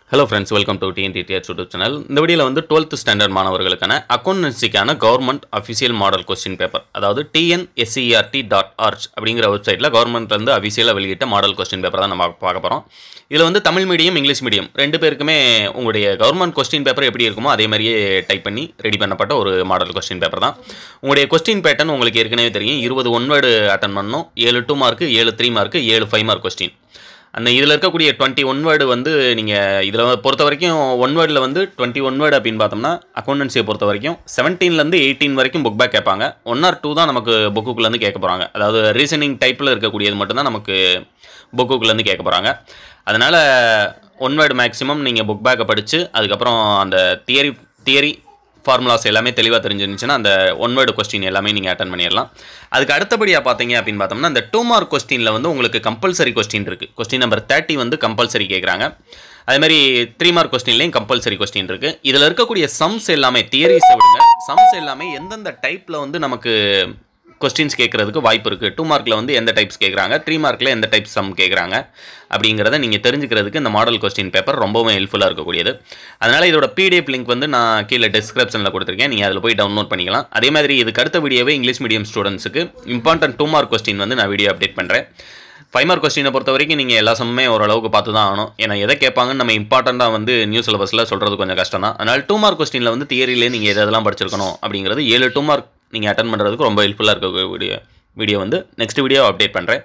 hello friends welcome to TNDTR YouTube channel இந்த வீடியோவில் வந்து டுவெல்த் ஸ்டாண்டர்ட் மாணவர்களுக்கான அக்கௌண்டன்சிக்கான government official model question paper அதாவது டிஎன்எஸ்சிஆர்டி டாட் ஆர்ச் அப்படிங்கிற வெப்சைட்டில் கவர்மெண்ட்லேருந்து அஃபிஷியலாக வெளியிட்ட மாடல் கொஸ்டின் பேப்பர் தான் நம்ம பார்க்க போகிறோம் இதில் வந்து தமிழ் மீடியம் இங்கிலீஷ் மீடியம் ரெண்டு பேருக்குமே உங்களுடைய கவர்மெண்ட் கொஸ்டின் பேப்பர் எப்படி இருக்குமோ அதே மாதிரியே டைப் பண்ணி ரெடி பண்ணப்பட்ட ஒரு மாடல் கொஸ்டின் பேப்பர் தான் உங்களுடைய கொஸ்டின் பேட்டர்ன் உங்களுக்கு ஏற்கனவே தெரியும் இருபது ஒன் வேர்டு அட்டன் பண்ணணும் ஏழு டூ மார்க்கு ஏழு த்ரீ மார்க்கு ஏழு ஃபைவ் மார்க் கொஸ்டின் அந்த இதில் இருக்கக்கூடிய டுவெண்ட்டி ஒன் வேர்டு வந்து நீங்கள் இதில் பொறுத்த வரைக்கும் ஒன் வேர்டில் வந்து டுவெண்ட்டி ஒன் வேர்டு அப்படின்னு பார்த்தோம்னா அக்கௌண்டன்சியை பொறுத்த வரைக்கும் செவன்டீன்லேருந்து எயிட்டீன் வரைக்கும் புக் பேக் கேட்பாங்க ஒன் ஆர் டூ தான் நமக்கு புக்குக்குள்ளேருந்து கேட்க போகிறாங்க அதாவது ரீசனிங் டைப்பில் இருக்கக்கூடியது மட்டும்தான் நமக்கு புக்குக்குள்ளேருந்து கேட்க போகிறாங்க அதனால் ஒன் வேர்டு மேக்ஸிமம் நீங்கள் புக் பேக்கை படித்து அதுக்கப்புறம் அந்த தியரி தியரி ஃபார்முலாஸ் எல்லாமே தெளிவாக தெரிஞ்சிருந்துச்சுன்னா அந்த ஒன் வேர்டு கொஸ்டின் எல்லாமே நீங்கள் அட்டன் பண்ணிடலாம் அதுக்கு அடுத்தபடியாக பார்த்தீங்க அப்படின்னு பார்த்தோம்னா இந்த டூ மார்க் கொஸ்டினில் வந்து உங்களுக்கு கம்பல்சரி கொஸ்டின் இருக்குது கொஸ்டின் நம்பர் தேர்ட்டி வந்து கம்பல்சரி கேட்குறாங்க அதே மாதிரி த்ரீ மார்க் கொஸ்டின்லேயும் கம்பல்சரி கொஸ்டின் இருக்குது இதில் இருக்கக்கூடிய சம்ஸ் எல்லாமே தியரிஸை விடுங்க சம்ஸ் எல்லாமே எந்தெந்த டைப்பில் வந்து நமக்கு கொஸ்டின்ஸ் கேட்குறதுக்கு வாய்ப்பு இருக்குது டூ மார்க்கில் வந்து எந்த டைப்ஸ் கேட்குறாங்க த்ரீ மார்க்கில் எந்த டைப்ஸ் சம் கேட்குறாங்க அப்படிங்கிறத நீங்கள் தெரிஞ்சுக்கிறதுக்கு இந்த மாடல் கொஸ்டின் பேப்பர் ரொம்பவும் ஹெல்ப்ஃபுல்லாக இருக்கக்கூடியது அதனால் இதோட பிடிஎஃப் லிங்க் வந்து நான் கீழே டிஸ்கிரிப்ஷனில் கொடுத்துருக்கேன் நீங்கள் அதில் போய் டவுன்லோட் பண்ணிக்கலாம் அதே மாதிரி இதுக்கு அடுத்த வீடியோவே இங்கிலீஷ் மீடியம் ஸ்டூடெண்ட்ஸுக்கு இம்பார்ட்டன்ட் டூ மார்க் கொஸ்டின் வந்து நான் வீடியோ அப்டேட் பண்ணுறேன் ஃபைவ் மார்க் கொஸ்டினை பொறுத்த வரைக்கும் நீங்கள் எல்லா சம்மே ஓரளவுக்கு பார்த்து தான் ஆகணும் ஏன்னா எதை கேட்பாங்கன்னு நம்ம இம்பார்ட்டண்ட்டாக வந்து நியூஸ் சிலபஸில் சொல்கிறது கொஞ்சம் கஷ்டம் தான் அதனால் டூ மார்க் கொஸ்டினில் வந்து தியரியிலே நீங்கள் எதெல்லாம் படிச்சிருக்கணும் அப்படிங்கிறது ஏழு டூ மார்க் நீங்கள் அட்டன் பண்ணுறதுக்கு ரொம்ப ஹெல்ப்ஃபுல்லாக இருக்க வீடியோ வீடியோ வந்து நெக்ஸ்ட் வீடியோ அப்டேட் பண்ணுறேன்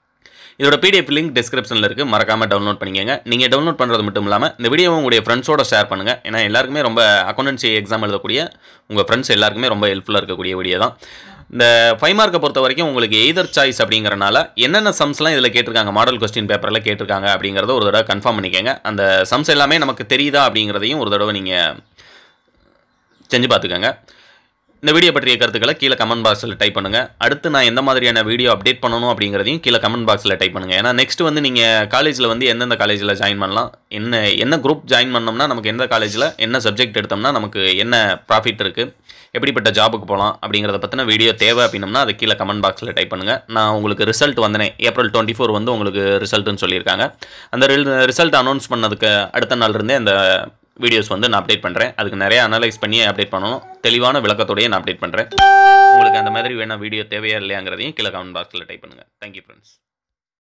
இதோட பிடிஎஃப் லிங்க் டிஸ்கிரிப்ஷனில் இருக்குது மறக்காமல் டவுன்லோட் பண்ணிக்கங்க நீங்கள் டவுன்லோட் பண்ணுறது மட்டும் இல்லாமல் இந்த வீடியோவை உங்களுடைய ஃப்ரெண்ட்ஸோட ஷேர் பண்ணுங்கள் ஏன்னா எல்லாருக்குமே ரொம்ப அக்கௌண்டன்சி எக்ஸாம் எழுதக்கூடிய உங்கள் ஃப்ரெண்ட்ஸ் எல்லாருக்குமே ரொம்ப ஹெல்ப்ஃபுல்லாக இருக்கக்கூடிய வீடியோ தான் இந்த ஃபைவ் மார்க்கை பொறுத்த வரைக்கும் உங்களுக்கு எய்தர் சாய்ஸ் அப்படிங்கிறனால என்னென்ன சம்ஸ்லாம் இதில் கேட்டிருக்காங்க மாடல் கொஸ்டின் பேப்பரில் கேட்டிருக்காங்க அப்படிங்கிறத ஒரு தடவை கன்ஃபார்ம் பண்ணிக்கோங்க அந்த சம்ஸ் எல்லாமே நமக்கு தெரியுதா அப்படிங்கிறதையும் ஒரு தடவை நீங்கள் செஞ்சு பார்த்துக்கோங்க இந்த வீடியோ பற்றிய கருத்துக்களை கீழே கமெண்ட் பாக்ஸில் டைப் பண்ணுங்கள் அடுத்து நான் எந்த மாதிரியான வீடியோ அப்டேட் பண்ணணும் அப்படிங்கிறதையும் கீழே கமெண்ட் பாக்ஸில் டைப் பண்ணுங்கள் ஏன்னா நெக்ஸ்ட் வந்து நீங்கள் காலேஜில் வந்து எந்தெந்த காலேஜில் ஜாயின் பண்ணலாம் என்ன என்ன குரூப் ஜாயின் பண்ணோம்னா நமக்கு எந்த காலேஜில் என்ன சப்ஜெக்ட் எடுத்தோம்னா நமக்கு என்ன ப்ராஃபிட் இருக்குது எப்படிப்பட்ட ஜாபுக்கு போகலாம் அப்படிங்கிறத பற்றின வீடியோ தேவை அப்படின்னம்னா அதை கீழே கமெண்ட் பாக்ஸில் டைப் பண்ணுங்கள் நான் உங்களுக்கு ரிசல்ட் வந்தனே ஏப்ரல் டுவெண்ட்டி ஃபோர் வந்து உங்களுக்கு ரிசல்ட்டுன்னு சொல்லியிருக்காங்க அந்த ரிசல்ட் அனௌன்ஸ் பண்ணதுக்கு அடுத்த நாள் இருந்தே அந்த வீடியோஸ் வந்து நான் அப்டேட் பண்ணுறேன் அதுக்கு நிறைய அனலைஸ் பண்ணி அப்டேட் பண்ணணும் தெளிவான விளக்கத்தோடய நான் அப்டேட் பண்ணுறேன் உங்களுக்கு அந்த மாதிரி வேணால் வீடியோ தேவையா இல்லையாங்கிறதையும் கீழே கமெண்ட் பாக்ஸில் டைப் பண்ணுங்கள் தேங்க்யூ ஃப்ரெண்ட்ஸ்